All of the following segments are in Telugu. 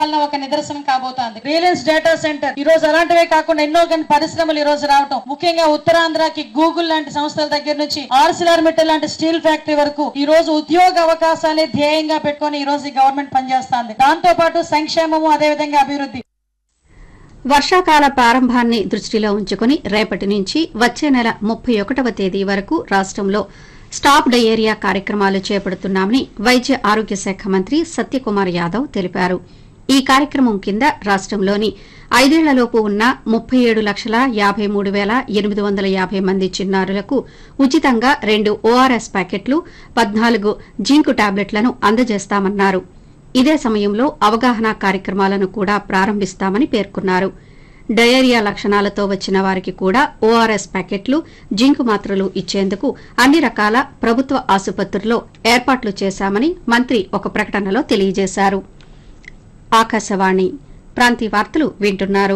వలన ఒక నిదర్శనం కాబోతోంది రిలయన్స్ డేటా సెంటర్ ఈ రోజు అలాంటివే కాకుండా ఎన్నో కానీ పరిశ్రమలు ఈ రోజు రావటం ముఖ్యంగా ఉత్తరాంధ్రకి గూగుల్ లాంటి సంస్థల దగ్గర నుంచి ఆర్సిలార్ మిట్టల్ లాంటి స్టీల్ ఫ్యాక్టరీ వరకు ఈ రోజు ఉద్యోగ అవకాశాలే ధ్యేయంగా పెట్టుకొని ఈ రోజు ఈ గవర్నమెంట్ పనిచేస్తుంది దాంతో పాటు సంక్షేమము అదే విధంగా అభివృద్ధి వర్షాకాల ప్రారంభాన్ని దృష్టిలో ఉంచుకుని రేపటి నుంచి వచ్చే నెల ముప్పై ఒకటవ తేదీ వరకు రాష్టంలో స్టాప్ డయేరియా కార్యక్రమాలు చేపడుతున్నామని వైద్య ఆరోగ్య శాఖ మంత్రి సత్యకుమార్ యాదవ్ తెలిపారు ఈ కార్యక్రమం కింద రాష్టంలోని ఐదేళ్లలోపు ఉన్న ముప్పై ఏడు లక్షల యాభై మూడు వేల ఎనిమిది వందల యాభై మంది చిన్నారులకు ఉచితంగా రెండు ఓఆర్ఎస్ ప్యాకెట్లు పద్నాలుగు జింకు టాబ్లెట్లను అందజేస్తామన్నారు ఇదే సమయంలో అవగాహన కార్యక్రమాలను కూడా ప్రారంభిస్తామని పేర్కొన్నారు డయేరియా లక్షణాలతో వచ్చిన వారికి కూడా ఓఆర్ఎస్ ప్యాకెట్లు జింక్ మాత్రలు ఇచ్చేందుకు అన్ని రకాల ప్రభుత్వ ఆసుపత్రుల్లో ఏర్పాట్లు చేశామని మంత్రి ఒక ప్రకటనలో తెలియజేశారు ఆకాశవాణి ప్రాంతీయ వార్తలు వింటున్నారు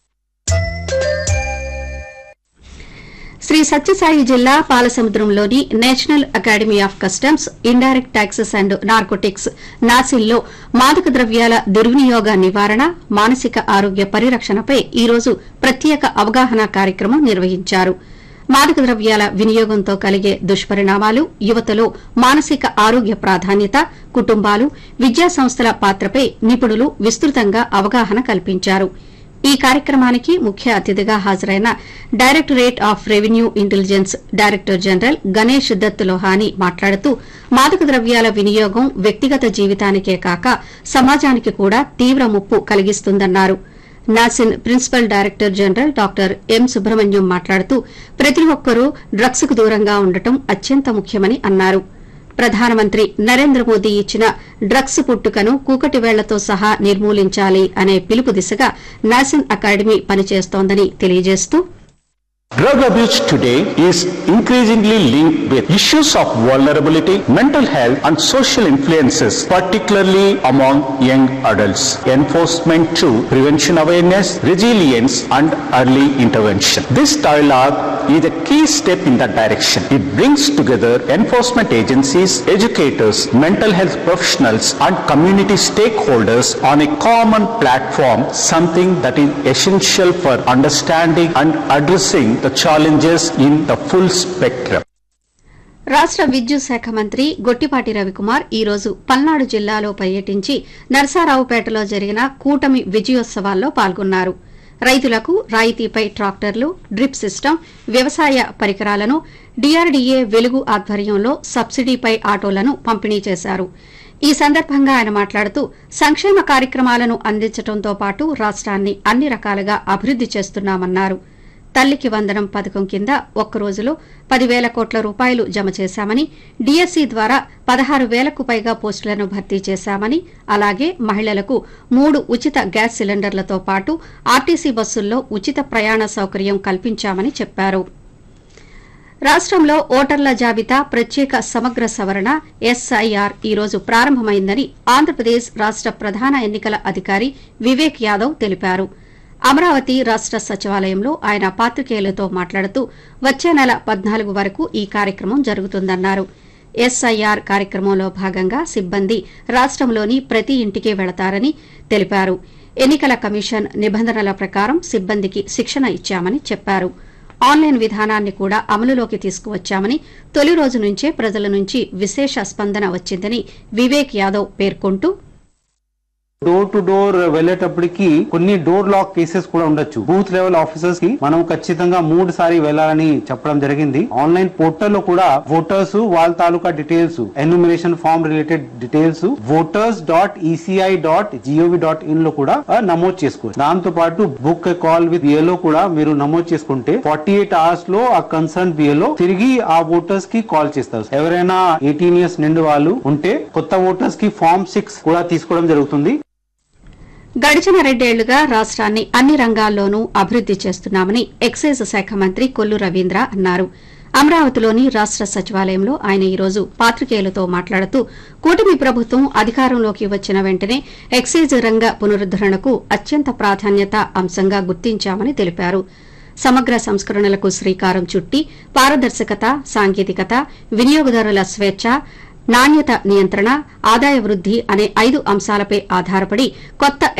శ్రీ సత్యసాయి జిల్లా పాలసముద్రంలోని National Academy of Customs Indirect Taxes and Narcotics నాసిల్లో మాదక ద్రవ్యాల దుర్వినియోగ నివారణ మానసిక ఆరోగ్య పరిరక్షణపై ఈ రోజు ప్రత్యేక అవగాహన కార్యక్రమం నిర్వహించారు మాదక ద్రవ్యాల వినియోగంతో కలిగే దుష్పరిణామాలు యువతలో మానసిక ఆరోగ్య ప్రాధాన్యత కుటుంబాలు విద్యా సంస్థల పాత్రపై నిపుణులు విస్తృతంగా అవగాహన కల్పించారు ఈ కార్యక్రమానికి ముఖ్య అతిథిగా హాజరైన Directorate of Revenue Intelligence Director General Ganesh Dutt Lohani మాట్లాడుతూ మాదక ద్రవ్యాల వినియోగం వ్యక్తిగత జీవితానికే కాక సమాజానికి కూడా తీవ్ర ముప్పు కలిగిస్తుందన్నారు నాసిన్ principal director general doctor M Subrahmanyam మాట్లాడుతూ ప్రతి ఒక్కరూ డ్రగ్స్ కు దూరంగా ఉండటం అత్యంత ముఖ్యమని అన్నారు ప్రధానమంత్రి నరేంద్ర మోదీ ఇచ్చిన డ్రగ్స్ పుట్టుకను కూకటి వేళ్లతో సహా నిర్మూలించాలి అనే పిలుపు దిశగా నాసిన్ అకాడమీ పనిచేస్తోందని తెలియజేస్తూ Drug abuse today is increasingly linked with issues of vulnerability, mental health and social influences, particularly among young adults. Enforcement through prevention awareness, resilience and early intervention. This dialogue is a key step in that direction. It brings together enforcement agencies, educators, mental health professionals and community stakeholders on a common platform, something that is essential for understanding and addressing the challenges in the full spectrum. రాష్ట విద్యుత్ శాఖ మంత్రి గొట్టిపాటి రవికుమార్ ఈ రోజు పల్నాడు జిల్లాలో పర్యటించి నరసారావుపేటలో జరిగిన కూటమి విజయోత్సవాల్లో పాల్గొన్నారు రైతులకు రాయితీపై ట్రాక్టర్లు డ్రిప్ సిస్టమ్ వ్యవసాయ పరికరాలను డీఆర్డీఏ వెలుగు ఆధ్వర్యంలో సబ్సిడీపై ఆటోలను పంపిణీ చేశారు ఈ సందర్భంగా ఆయన మాట్లాడుతూ సంక్షేమ కార్యక్రమాలను అందించడంతో పాటు రాష్ట్రాన్ని అన్ని రకాలుగా అభివృద్ది చేస్తున్నామన్నారు తల్లికి వందనం పథకం కింద ఒక్క రోజులో పదివేల కోట్ల రూపాయలు జమ చేశామని డీఎస్సీ ద్వారా పదహారు వేలకు పైగా పోస్టులను భర్తీ చేశామని అలాగే మహిళలకు మూడు ఉచిత గ్యాస్ సిలిండర్లతో పాటు ఆర్టీసీ బస్సుల్లో ఉచిత ప్రయాణ సౌకర్యం కల్పించామని చెప్పారు రాష్ట్రంలో ఓటర్ల జాబితా ప్రత్యేక సమగ్ర సవరణ ఎస్ఐఆర్ ఈ రోజు ప్రారంభమైందని ఆంధ్రప్రదేశ్ రాష్ట ప్రధాన ఎన్నికల అధికారి వివేక్ యాదవ్ తెలిపారు అమరావతి రాష్ట సచివాలయంలో ఆయన పాత్రికేయులతో మాట్లాడుతూ వచ్చే నెల పద్నాలుగు వరకు ఈ కార్యక్రమం జరుగుతుందన్నారు ఎస్ఐఆర్ కార్యక్రమంలో భాగంగా సిబ్బంది రాష్టంలోని ప్రతి ఇంటికి వెళతారని తెలిపారు ఎన్నికల కమిషన్ నిబంధనల ప్రకారం సిబ్బందికి శిక్షణ ఇచ్చామని చెప్పారు ఆన్లైన్ విధానాన్ని కూడా అమలులోకి తీసుకువచ్చామని తొలి రోజు నుంచే ప్రజల నుంచి విశేష స్పందన వచ్చిందని వివేక్ యాదవ్ పేర్కొంటూ డోర్ టు డోర్ వెళ్ళేటప్పటికి కొన్ని డోర్ లాక్ కేసెస్ కూడా ఉండొచ్చు బూత్ లెవెల్ ఆఫీసర్స్ కి మనం ఖచ్చితంగా మూడు సారి వెళ్ళాలని చెప్పడం జరిగింది ఆన్లైన్ పోర్టల్ లో కూడా ఓటర్స్ వాళ్ళ తాలూకా details enumeration form related details voters dot ECI dot gov dot in లో కూడా ఆ, నమోదు చేసుకోవచ్చు దాంతో పాటు బుక్ కాల్ విత్ బిఏలో కూడా మీరు నమోదు చేసుకుంటే ఫార్టీ ఎయిట్ అవర్స్ లో ఆ కన్సర్న్ బిఏలో తిరిగి ఆ ఓటర్స్ కి కాల్ చేస్తారు ఎవరైనా ఎయిటీన్ ఇయర్స్ నిండు వాళ్ళు ఉంటే కొత్త ఓటర్స్ కి ఫామ్ సిక్స్ కూడా తీసుకోవడం జరుగుతుంది గడిచిన రెండేళ్లుగా రాష్ట్రాన్ని అన్ని రంగాల్లోనూ అభివృద్ది చేస్తున్నామని ఎక్సైజ్ శాఖ మంత్రి కొల్లు రవీంద్ర అన్నారు అమరావతిలోని రాష్ట సచివాలయంలో ఆయన ఈ రోజు పాత్రికేయులతో మాట్లాడుతూ కూటమి ప్రభుత్వం అధికారంలోకి వచ్చిన వెంటనే ఎక్సైజ్ రంగ పునరుద్దరణకు అత్యంత ప్రాధాన్యత అంశంగా గుర్తించామని తెలిపారు సమగ్ర సంస్కరణలకు శ్రీకారం చుట్టి పారదర్శకత సాంకేతికత వినియోగదారుల స్వేచ్ఛ నాణ్యత నియంత్రణ ఆదాయ వృద్ది అనే ఐదు అంశాలపై ఆధారపడి కొత్త